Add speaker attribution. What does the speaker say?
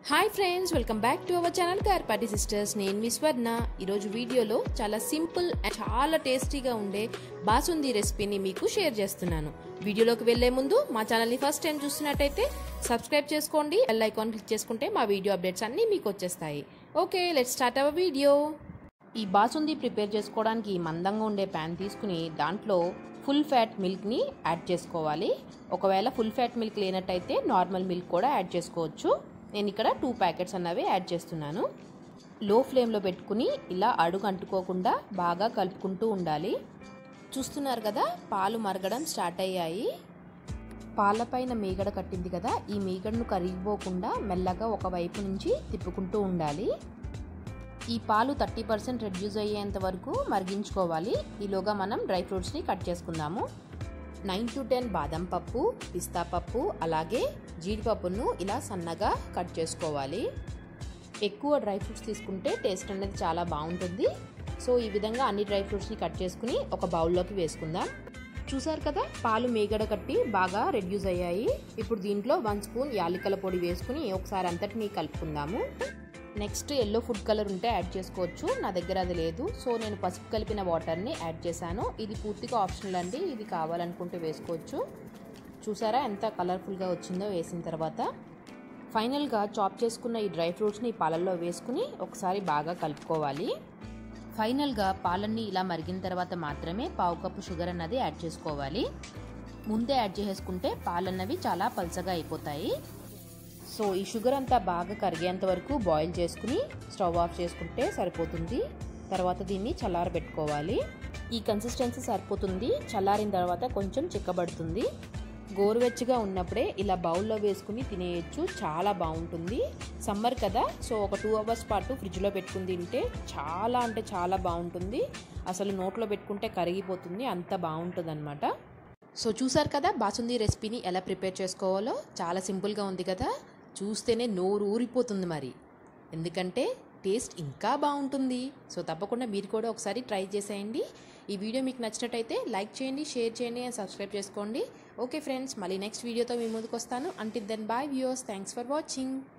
Speaker 1: hi friends welcome back to our channel Karpati sisters నేను మీ స్వర్ణ ఈరోజు వీడియోలో చాలా సింపుల్ అండ్ చాలా టేస్టీగా ఉండే బాసుంది రెసిపీని మీకు షేర్ చేస్తున్నాను వీడియోలోకి వెళ్లే ముందు మా ఛానల్ని ఫస్ట్ టైం చూస్తున్నట్టయితే సబ్స్క్రైబ్ చేసుకోండి బెల్ ఐకాన్ క్లిక్ చేసుకుంటే మా వీడియో అప్డేట్స్ అన్నీ మీకు వచ్చేస్తాయి okay let start our video ఈ బాసుంది ప్రిపేర్ చేసుకోవడానికి మందంగా ఉండే ప్యాన్ తీసుకుని దాంట్లో ఫుల్ ఫ్యాట్ మిల్క్ని యాడ్ చేసుకోవాలి ఒకవేళ ఫుల్ ఫ్యాట్ మిల్క్ లేనట్టయితే నార్మల్ మిల్క్ కూడా యాడ్ చేసుకోవచ్చు నేను ఇక్కడ టూ ప్యాకెట్స్ అన్నవి యాడ్ చేస్తున్నాను లో ఫ్లేమ్లో పెట్టుకుని ఇలా అడుగు అంటుకోకుండా బాగా కలుపుకుంటూ ఉండాలి చూస్తున్నారు కదా పాలు మరగడం స్టార్ట్ అయ్యాయి పాలపైన మీగడ కట్టింది కదా ఈ మీగడను కరిగిపోకుండా మెల్లగా ఒక వైపు నుంచి తిప్పుకుంటూ ఉండాలి ఈ పాలు థర్టీ పర్సెంట్ రెడ్యూస్ అయ్యేంత వరకు మరిగించుకోవాలి ఈలోగా మనం డ్రై ఫ్రూట్స్ని కట్ చేసుకుందాము నైన్ టు టెన్ బాదం పప్పు పిస్తా పప్పు అలాగే జీడిపప్పును ఇలా సన్నగా కట్ చేసుకోవాలి ఎక్కువ డ్రై ఫ్రూట్స్ తీసుకుంటే టేస్ట్ అనేది చాలా బాగుంటుంది సో ఈ విధంగా అన్ని డ్రై ఫ్రూట్స్ని కట్ చేసుకుని ఒక బౌల్లోకి వేసుకుందాం చూసారు కదా పాలు మేగడ కట్టి బాగా రెడ్యూస్ అయ్యాయి ఇప్పుడు దీంట్లో వన్ స్పూన్ యాలికల పొడి వేసుకుని ఒకసారి అంతటిని కలుపుకుందాము నెక్స్ట్ ఎల్లో ఫుడ్ కలర్ ఉంటే యాడ్ చేసుకోవచ్చు నా దగ్గర అది లేదు సో నేను పసుపు కలిపిన వాటర్ని యాడ్ చేశాను ఇది పూర్తిగా ఆప్షనల్ అండి ఇది కావాలనుకుంటే వేసుకోవచ్చు చూసారా ఎంత కలర్ఫుల్గా వచ్చిందో వేసిన తర్వాత ఫైనల్గా చాప్ చేసుకున్న ఈ డ్రై ఫ్రూట్స్ని పాలల్లో వేసుకుని ఒకసారి బాగా కలుపుకోవాలి ఫైనల్గా పాలన్నీ ఇలా మరిగిన తర్వాత మాత్రమే పావు కప్పు షుగర్ అన్నది యాడ్ చేసుకోవాలి ముందే యాడ్ చేసేసుకుంటే పాలన్నవి చాలా పల్చగా అయిపోతాయి సో ఈ షుగర్ అంతా బాగా కరిగేంత వరకు బాయిల్ చేసుకుని స్టవ్ ఆఫ్ చేసుకుంటే సరిపోతుంది తర్వాత దీన్ని చల్లారబెట్టుకోవాలి ఈ కన్సిస్టెన్సీ సరిపోతుంది చల్లారిన తర్వాత కొంచెం చిక్కబడుతుంది గోరువెచ్చగా ఉన్నప్పుడే ఇలా బౌల్లో వేసుకుని తినేయచ్చు చాలా బాగుంటుంది సమ్మర్ కదా సో ఒక టూ అవర్స్ పాటు ఫ్రిడ్జ్లో పెట్టుకుని తింటే చాలా అంటే చాలా బాగుంటుంది అసలు నోట్లో పెట్టుకుంటే కరిగిపోతుంది అంత బాగుంటుంది అనమాట సో చూసారు కదా బాసుంది రెసిపీని ఎలా ప్రిపేర్ చేసుకోవాలో చాలా సింపుల్గా ఉంది కదా చూస్తేనే నోరు ఊరిపోతుంది మరి ఎందుకంటే టేస్ట్ ఇంకా బాగుంటుంది సో తప్పకుండా మీరు కూడా ఒకసారి ట్రై చేసేయండి ఈ వీడియో మీకు నచ్చినట్టయితే లైక్ చేయండి షేర్ చేయండి అండ్ సబ్స్క్రైబ్ చేసుకోండి ఓకే ఫ్రెండ్స్ మళ్ళీ నెక్స్ట్ వీడియోతో మీ ముందుకు వస్తాను until then bye viewers thanks for watching